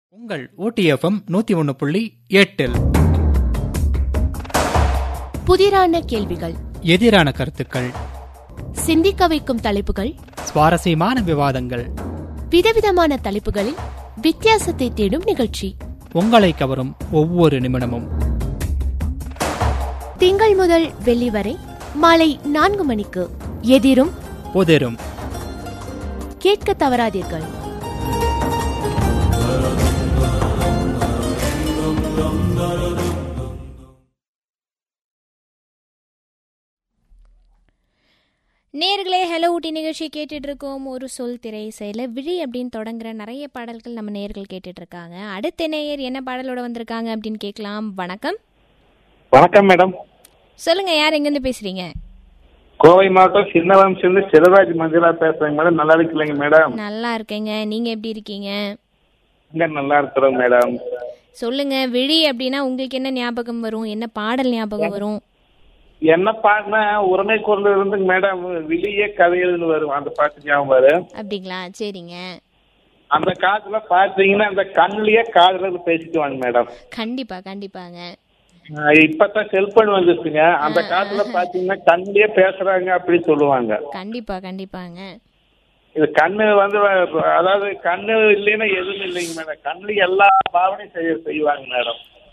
உங்கள் ஓடிஎஃப்எம் நூத்தி ஒன்னு புள்ளி எட்டில் புதிரான கேள்விகள் எதிரான கருத்துக்கள் சிந்திக்க வைக்கும் தலைப்புகள் சுவாரஸ்யமான விவாதங்கள் விதவிதமான தலைப்புகளில் வித்தியாசத்தை தேடும் நிகழ்ச்சி உங்களை கவரும் ஒவ்வொரு நிமிடமும் திங்கள் முதல் வெள்ளி வரை மாலை நான்கு மணிக்கு எதிரும் புதிரும் கேட்க தவறாதீர்கள் நேர்களே ஹலோ ஊட்டி நிகழ்ச்சி கேட்டுட்டு இருக்கோம் ஒரு சொல் திரை செயல விழி அப்படின்னு தொடங்குற நிறைய பாடல்கள் நம்ம நேர்கள் கேட்டுட்டு இருக்காங்க அடுத்த நேயர் என்ன பாடலோட வந்திருக்காங்க அப்படின்னு கேட்கலாம் வணக்கம் வணக்கம் மேடம் சொல்லுங்க யார் எங்கேருந்து பேசுறீங்க கோவை மாவட்டம் சின்னவம்சிலிருந்து சிவராஜ் மஞ்சளா பேசுறேங்க மேடம் நல்லா இருக்கீங்க மேடம் நல்லா இருக்கேங்க நீங்க எப்படி இருக்கீங்க இங்க நல்லா இருக்கிறோம் மேடம் சொல்லுங்க விழி அப்படின்னா உங்களுக்கு என்ன ஞாபகம் வரும் என்ன பாடல் ஞாபகம் வரும் என்ன பாட்டுனா உரிமை குரல் இருந்துங்க மேடம் வெளியே கதைகள்னு வரும் அந்த பாட்டு ஞாபகம் வரும் அப்படிங்களா சரிங்க அந்த காலத்துல பாத்தீங்கன்னா அந்த கண்ணுலயே காதுல பேசிக்குவாங்க மேடம் கண்டிப்பா கண்டிப்பாங்க ஆஹ் இப்பதான் செல்போன் வந்துருச்சுங்க அந்த காலத்துல பாத்தீங்கன்னா கண்ணுலயே பேசுறாங்க அப்படி சொல்லுவாங்க கண்டிப்பா கண்டிப்பாங்க இது கண்ணு வந்து அதாவது கண்ணு இல்லைன்னா எதுவும் இல்லைங்க மேடம் கண்ணுல எல்லா பாவனையும் செய்ய செய்வாங்க மேடம்